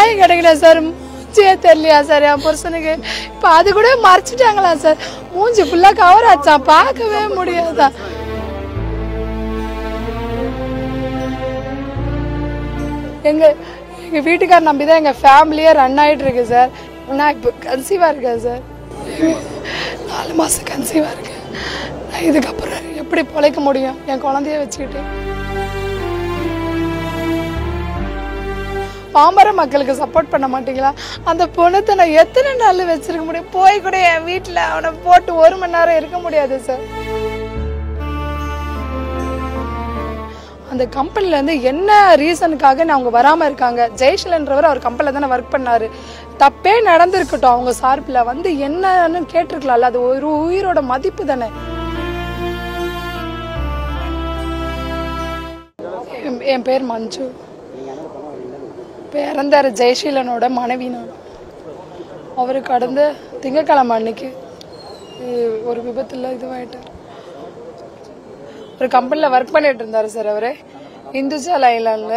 வேலையே கிடைக்கல சார் மூஞ்சியே தெரியலையா சார் என் புருஷனுக்கு இப்போ அது கூட மறைச்சிட்டாங்களா சார் மூஞ்சி ஃபுல்லாக கவர் ஆச்சா பார்க்கவே முடியாதா எங்க எங்க வீட்டுக்கார் நம்பி தான் எங்க ஃபேமிலியே ரன் ஆயிட்டு இருக்கு சார் நான் இப்போ கன்சீவா இருக்கேன் சார் நாலு மாசம் கன்சீவா இருக்கேன் நான் இதுக்கப்புறம் எப்படி பொழைக்க முடியும் என் குழந்தைய வச்சுக்கிட்டு பாமர மக்களுக்கு சப்போர்ட் பண்ண மாட்டீங்களா அந்த பொண்ணத்தை நான் எத்தனை நாள் வச்சிருக்க முடியும் போய் கூட என் வீட்டில் அவனை போட்டு ஒரு மணி நேரம் இருக்க முடியாது சார் அந்த கம்பெனில இருந்து என்ன ரீசனுக்காக நான் அவங்க வராம இருக்காங்க ஜெய்ஷலன்றவர் அவர் கம்பெனில தானே ஒர்க் பண்ணாரு தப்பே நடந்திருக்கட்டும் அவங்க சார்பில் வந்து என்னன்னு கேட்டிருக்கலாம்ல அது ஒரு உயிரோட மதிப்பு தானே என்- என் பேர் மஞ்சு பிறந்தாரு ஜெயசீலனோட மனைவி நான் அவரு கடந்த திங்கக்கிழமை அன்னைக்கு அஹ், ஒரு விபத்துல இதுவாயிட்டார் ஒரு கம்பெனில ஒர்க் பண்ணிட்டு இருந்தாரு சார் அவரு இந்துஜா லைலான்ல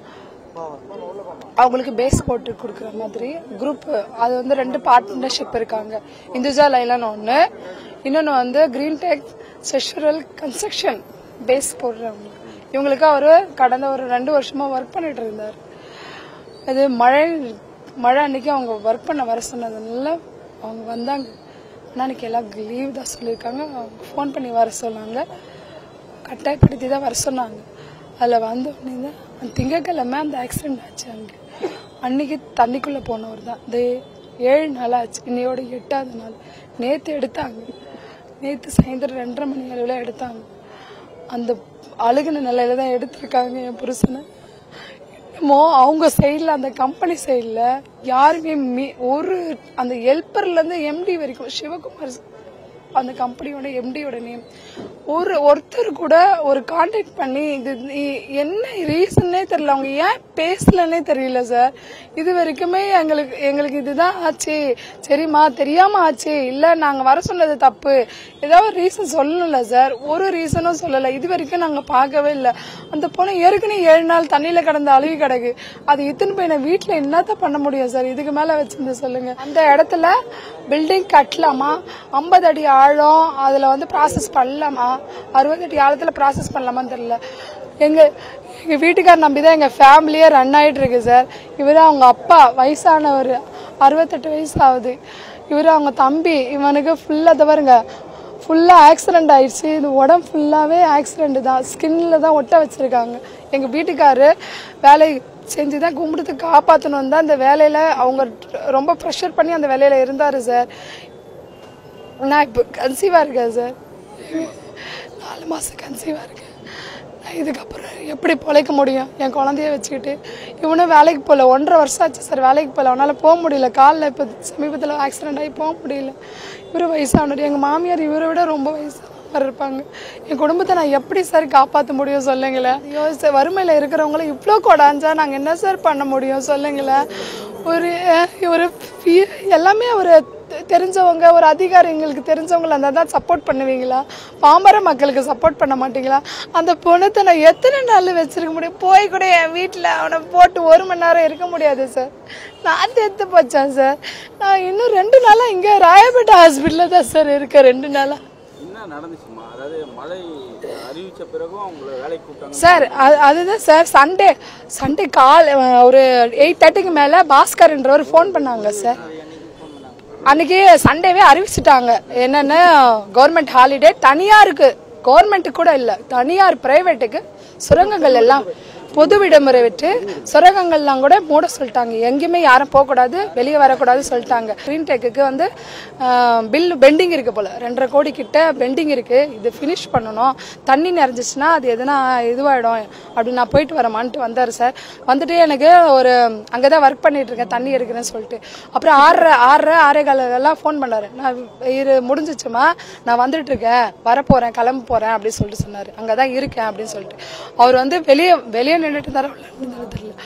அவங்களுக்கு பேஸ் போட்டு கொடுக்குற மாதிரி குரூப் அது வந்து ரெண்டு பார்ட்னர்ஷிப் இருக்காங்க இந்துஜா லைலான் ஒன்று இன்னொன்று வந்து கிரீன் டெக் செஷுரல் கன்ஸ்ட்ரக்ஷன் பேஸ் போடுறவங்க இவங்களுக்கு அவர் கடந்த ஒரு ரெண்டு வருஷமா ஒர்க் பண்ணிட்டு இருந்தார் அது மழை மழை அன்னைக்கு அவங்க ஒர்க் பண்ண வர சொன்னதுனால அவங்க வந்தாங்க ஆனால் அன்னைக்கு எல்லாம் லீவ் தான் சொல்லியிருக்காங்க அவங்க ஃபோன் பண்ணி வர சொன்னாங்க கட்டாயப்படுத்தி தான் வர சொன்னாங்க அதில் வந்த உடனே தான் அந்த திங்கக்கிழமை அந்த ஆக்சிடென்ட் ஆச்சு அங்கே அன்னைக்கு தண்ணிக்குள்ளே போனவர் தான் இந்த ஏழு நாள் ஆச்சு இன்னையோட எட்டாவது நாள் நேற்று எடுத்தாங்க நேற்று சாயந்தரம் ரெண்டரை மணி அளவில் எடுத்தாங்க அந்த அழுகின நிலையில தான் எடுத்திருக்காங்க என் புருஷனை என்னமோ அவங்க சைடில் அந்த கம்பெனி சைடில் யாருமே மீ ஒரு அந்த ஹெல்ப்பர்லேருந்து எம்டி வரைக்கும் சிவகுமார் அந்த கம்பெனியோட எம்டியோட நேம் ஒரு ஒருத்தர் கூட ஒரு கான்டாக்ட் பண்ணி இது இ- என்ன ரீசன்னே தெரியல அவங்க ஏன் பேசலன்னே தெரியல சார் இது வரைக்குமே எங்களுக்கு எங்களுக்கு இதுதான் ஆச்சு சரிம்மா தெரியாம ஆச்சு இல்ல நாங்க வர சொன்னது தப்பு ஏதாவது ரீசன் சொல்லணும்ல சார் ஒரு ரீசனும் சொல்லல இது வரைக்கும் நாங்க பார்க்கவே இல்லை அந்த பொண்ணு ஏற்கனவே ஏழு நாள் தண்ணியில கடந்த அழுவி கிடக்கு அது இத்தனை போய் நான் வீட்டுல என்னத்த பண்ண முடியும் சார் இதுக்கு மேல வச்சிருந்து சொல்லுங்க அந்த இடத்துல பில்டிங் கட்டலாமா ஐம்பது அடி ஆழம் அதுல வந்து ப்ராசஸ் பண்ணலாமா அறுபது அடி ஆழத்துல ப்ராசஸ் பண்ணலாமான்னு தெரியல எங்க எங்க வீட்டுக்கார் நம்பி தான் எங்க ஃபேமிலியே ரன் ஆயிட்டு இருக்கு சார் இவரு அவங்க அப்பா வயசானவர் அறுபத்தெட்டு வயசு ஆகுது இவரு அவங்க தம்பி இவனுக்கு ஃபுல்லா பாருங்க ஃபுல்லாக ஆக்சிடென்ட் ஆயிடுச்சு இது உடம்பு ஃபுல்லாகவே ஆக்சிடென்ட் தான் ஸ்கின்ல தான் ஒட்ட வச்சிருக்காங்க எங்கள் வீட்டுக்காரு வேலை செஞ்சு தான் கும்பிடுத்து காப்பாற்றணும் தான் அந்த வேலையில் அவங்க ரொம்ப ப்ரெஷர் பண்ணி அந்த வேலையில் இருந்தார் சார் நான் இப்போ கன்சீவாக இருக்கேன் சார் நாலு மாதம் கன்சீவாக இருக்கேன் நான் இதுக்கப்புறம் எப்படி பொழைக்க முடியும் என் குழந்தைய வச்சுக்கிட்டு இவனும் வேலைக்கு போகல ஒன்றரை வருஷம் ஆச்சு சார் வேலைக்கு போகல அவனால் போக முடியல காலில் இப்போ சமீபத்தில் ஆக்சிடென்ட் ஆகி போக முடியல இவர் வயசானவர் எங்கள் மாமியார் இவரை விட ரொம்ப வயசானவர் இருப்பாங்க என் குடும்பத்தை நான் எப்படி சார் காப்பாற்ற முடியும் சொல்லுங்களேன் ஐயோ சார் வறுமையில் இருக்கிறவங்கள இவ்வளோ கொடாஞ்சா நாங்கள் என்ன சார் பண்ண முடியும் சொல்லுங்களேன் ஒரு அஹ், ஒரு ஃபீ- எல்லாமே ஒரு தெ- தெரிஞ்சவங்க ஒரு அதிகாரி எங்களுக்கு தெரிஞ்சவங்கள அந்த தான் சப்போர்ட் பண்ணுவீங்களா பாமர மக்களுக்கு சப்போர்ட் பண்ண மாட்டீங்களா அந்த பொண்ணத்தை நான் எத்தனை நாள் வச்சிருக்க முடியும் போய் கூட என் வீட்டில் அவனை போட்டு ஒரு மணி நேரம் இருக்க முடியாது சார் நான் செத்து போச்சேன் சார் நான் இன்னும் ரெண்டு நாளாக இங்கே ராயப்பேட்டை ஹாஸ்பிட்டலில் தான் சார் இருக்கேன் ரெண்டு நாளாக என்ன நடந்துச்சுமா அதாவது மழை அறிவிச்ச பிறகும் அவங்கள வேலைக்கு கூப்பிட்டாங்க சார் அது அதுதான் sir Sunday Sunday call ah, ஒரு எயிட் தேர்ட்டிக்கு மேலே பாஸ்கர்ன்றவர் ஃபோன் பண்ணாங்க சார் அன்னைக்கு சண்டேவே அறிவிச்சிட்டாங்க என்னென்ன கவர்மெண்ட் ஹாலிடே தனியாருக்கு கவர்மெண்ட் கூட இல்லை தனியார் பிரைவேட்டுக்கு சுரங்கங்கள் எல்லாம் பொது விடுமுறை விட்டு சுரங்கங்கள்லாம் கூட மூட சொல்லிட்டாங்க எங்கேயுமே யாரும் போகக்கூடாது வெளியே வரக்கூடாது சொல்லிட்டாங்க க்ரீன் டெக்குக்கு வந்து பில் பெண்டிங் இருக்கு போல ரெண்டரை கோடி கிட்ட பெண்டிங் இருக்கு இது ஃபினிஷ் பண்ணணும் தண்ணி நிறைஞ்சிச்சுன்னா அது எதுனா இதுவாயிடும் அப்படி நான் போயிட்டு வரமான்ட்டு வந்தார் சார் வந்துட்டு எனக்கு ஒரு அங்கே தான் ஒர்க் பண்ணிட்டு இருக்கேன் தண்ணி எடுக்கிறேன்னு சொல்லிட்டு அப்புறம் ஆறரை ஆறரை ஆறே காலெல்லாம் ஃபோன் பண்ணாரு நான் இது முடிஞ்சிச்சுமா நான் வந்துட்டு இருக்கேன் வரப்போறேன் கிளம்ப போறேன் அப்படின்னு சொல்லிட்டு சொன்னாரு அங்கே தான் இருக்கேன் அப்படின்னு சொல்லிட்டு அவர் வந்து வெளியே வெளியே நின்றுட்டு இருந்தாரா உள்ள நின்றுட்டு தெரியல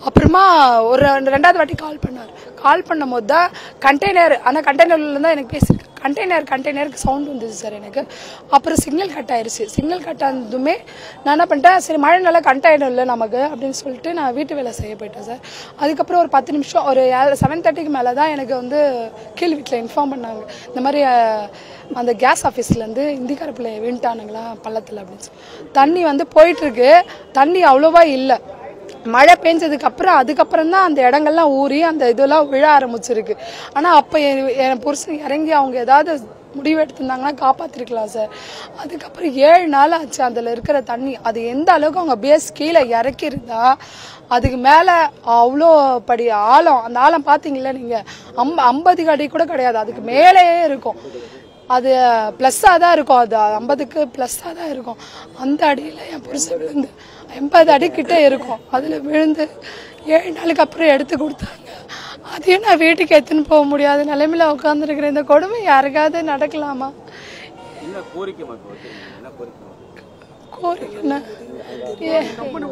அப்புறமா ஒரு ரெண்டாவது வாட்டி கால் பண்ணார் கால் பண்ணும்போது தான் கண்டெய்னர் ஆனால் கண்டெய்னர்ல தான் எனக்கு பேசியிருக்கு கண்டெய்னர் கண்டெய்னருக்கு சவுண்ட் வந்துச்சு சார் எனக்கு அப்புறம் சிக்னல் கட் ஆயிருச்சு சிக்னல் கட் ஆனதுமே நான் என்ன பண்ணிட்டேன் சரி மழை நல்லா கண்டெய்னர் இல்லை நமக்கு அப்படின்னு சொல்லிட்டு நான் வீட்டு வேலை செய்ய போயிட்டேன் சார் அதுக்கப்புறம் ஒரு பத்து நிமிஷம் ஒரு செவன் தேர்ட்டிக்கு மேலே தான் எனக்கு வந்து கீழ் வீட்டில் இன்ஃபார்ம் பண்ணாங்க இந்த மாதிரி அஹ், அந்த கேஸ் ஆஃபீஸ்லேருந்து இந்திக்கார பிள்ளை விண்ட்டானுங்களா பள்ளத்தில் அப்படின்னு சொல்லி தண்ணி வந்து போயிட்டு இருக்கு தண்ணி அவ்வளோவா இல்லை மழை பெஞ்சதுக்கு அப்புறம் அதுக்கப்புறம் தான் அந்த இடங்கள்லாம் ஊறி அந்த இதெல்லாம் விழ ஆரம்பிச்சிருக்கு ஆனால் அப்போ என் என் புருஷன் இறங்கி அவங்க ஏதாவது முடிவு எடுத்திருந்தாங்கன்னா காப்பாத்திருக்கலாம் சார் அதுக்கப்புறம் ஏழு நாள் ஆச்சு அதில் இருக்கிற தண்ணி அது எந்த அளவுக்கு அவங்க பேஸ் கீழே இறக்கிருந்தா அதுக்கு மேலே அவ்வளோ படி ஆழம் அந்த ஆழம் பார்த்தீங்களா நீங்கள் அம்ப ஐம்பது அடி கூட கிடையாது அதுக்கு மேலேயே இருக்கும் அது ப்ளஸ்ஸாக தான் இருக்கும் அது ஐம்பதுக்கு ப்ளஸ்ஸாக தான் இருக்கும் அந்த அடியில் என் புருஷன் விழுந்து எண்பது அடி கிட்ட இருக்கும் அதில் விழுந்து ஏழு நாளுக்கு அப்புறம் எடுத்து கொடுத்தாங்க அதையும் நான் வீட்டுக்கு எடுத்துன்னு போக முடியாத நிலைமையில உட்காந்துருக்கிறேன் இந்த கொடுமை யாருக்காவது நடக்கலாமா என்ன கோரிக்கை மக்கள் வச்சிருக்கீங்க என்ன கோரிக்கை கோரிக்கை என்ன ஏன்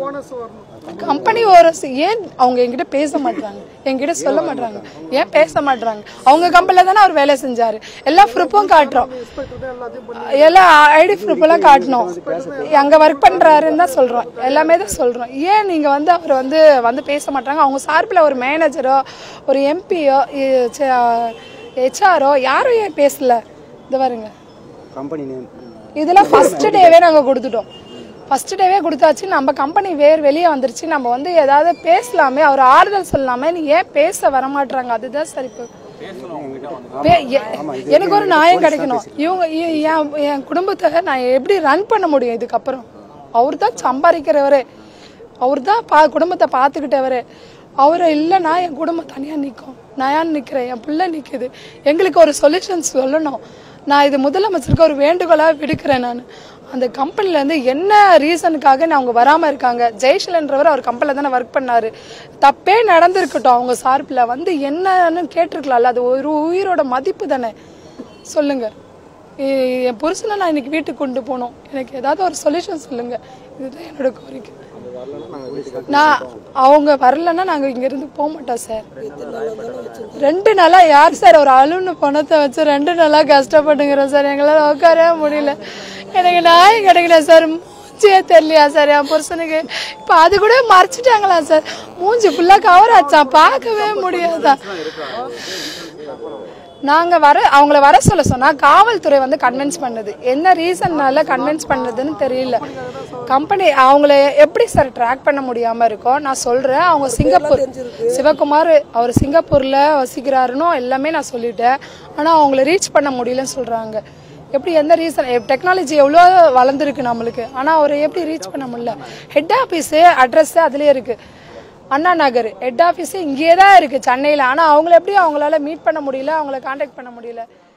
கம்பெனி ஓனர்ஸ் ஏன் அவங்க என்கிட்ட பேச மாட்டாங்க என்கிட்ட சொல்ல மாட்டாங்க ஏன் பேச மாட்டாங்க அவங்க கம்பெனில தானே அவர் வேலை செஞ்சாரு எல்லா ப்ரூஃபும் காட்டுறோம் எல்லா ஐடி ப்ரூஃப் எல்லாம் காட்டணும் அங்க ஒர்க் பண்றாருன்னு தான் சொல்றோம் எல்லாமே தான் சொல்றோம் ஏன் நீங்க வந்து அவர் வந்து வந்து பேச மாட்டாங்க அவங்க சார்பில் ஒரு மேனேஜரோ ஒரு எம்பியோ ஹெச்ஆரோ யாரும் ஏன் பேசல இந்த பாருங்க கம்பெனி நேம் இதெல்லாம் ஃபர்ஸ்ட் டேவே நாங்கள் கொடுத்துட்டோம் ஃபர்ஸ்ட் டேவே கொடுத்தாச்சு நம்ம கம்பெனி வேறு வெளியே வந்துருச்சு நம்ம வந்து ஏதாவது பேசலாமே அவர் ஆறுதல் சொல்லலாமே நீ ஏன் பேச வரமாட்றாங்க அதுதான் சரி இப்போ பேசணும் உங்ககிட்ட வந்து பே- எ- எனக்கு ஒரு நியாயம் கிடைக்கணும் இவங்க இ- என் என் குடும்பத்தை நான் எப்படி ரன் பண்ண முடியும் இதுக்கப்புறம் அவர் தான் சம்பாதிக்கிறவரே அவர் தான் பா குடும்பத்தை பார்த்துக்கிட்டவரே அவர் இல்லைன்னா என் குடும்பம் தனியாக நிற்கும் நான் நிற்கிறேன் என் பிள்ளை நிற்குது எங்களுக்கு ஒரு சொல்யூஷன் சொல்லணும் நான் இது முதலமைச்சருக்கு ஒரு வேண்டுகோளாக விடுக்கிறேன் நான் அந்த கம்பெனிலேருந்து என்ன ரீசனுக்காக நான் அவங்க வராமல் இருக்காங்க ஜெய்ஷலன்றவர் அவர் கம்பெனியில் தானே ஒர்க் பண்ணாரு தப்பே நடந்திருக்கட்டும் அவங்க சார்பில் வந்து என்னன்னு கேட்டிருக்கலாம்ல அது ஒரு உயிரோட மதிப்பு தானே சொல்லுங்க எ- என் புருஷனை நான் இன்னைக்கு வீட்டுக்கு கொண்டு போகணும் எனக்கு ஏதாவது ஒரு சொல்யூஷன் சொல்லுங்க இதுதான் என்னோட கோரிக்கை நான் அவங்க வரலன்னா நாங்க இங்க இருந்து போக மாட்டோம் சார் ரெண்டு நாளா யார் சார் ஒரு அலுவலு பணத்தை வச்சு ரெண்டு நாளா கஷ்டப்பட்டுங்கிறோம் சார் எங்களால உட்காரவே முடியல எனக்கு நாயம் கிடைக்கல சார் மூஞ்சியே தெரியலையா சார் என் புருஷனுக்கு இப்ப அது கூட மறைச்சிட்டாங்களா சார் மூஞ்சி ஃபுல்லா கவர் ஆச்சா பார்க்கவே முடியாதா நாங்க வர அவங்கள வர சொல்ல சொன்னா காவல்துறை வந்து கன்வின்ஸ் பண்ணுது என்ன ரீசன்னால கன்வின்ஸ் பண்ணதுன்னு தெரியல கம்பெனி அவங்கள எப்படி சார் ட்ராக் பண்ண முடியாம இருக்கோம் நான் சொல்றேன் அவங்க சிங்கப்பூர் சிவகுமார் அவர் சிங்கப்பூர்ல வசிக்கிறாருன்னு எல்லாமே நான் சொல்லிட்டேன் ஆனா அவங்கள ரீச் பண்ண முடியலன்னு சொல்றாங்க எப்படி எந்த ரீசன் டெக்னாலஜி எவ்வளோ வளர்ந்துருக்கு நம்மளுக்கு ஆனா அவரை எப்படி ரீச் பண்ண முடியல ஹெட் ஆஃபீஸ் அட்ரஸ் அதுலயே இருக்கு அண்ணா நகர் ஹெட் ஆஃபீஸ் இங்கேயே தான் இருக்கு சென்னையில் ஆனால் அவங்கள எப்படி அவங்களால மீட் பண்ண முடியல அவங்கள காண்டாக்ட் பண்ண முடியல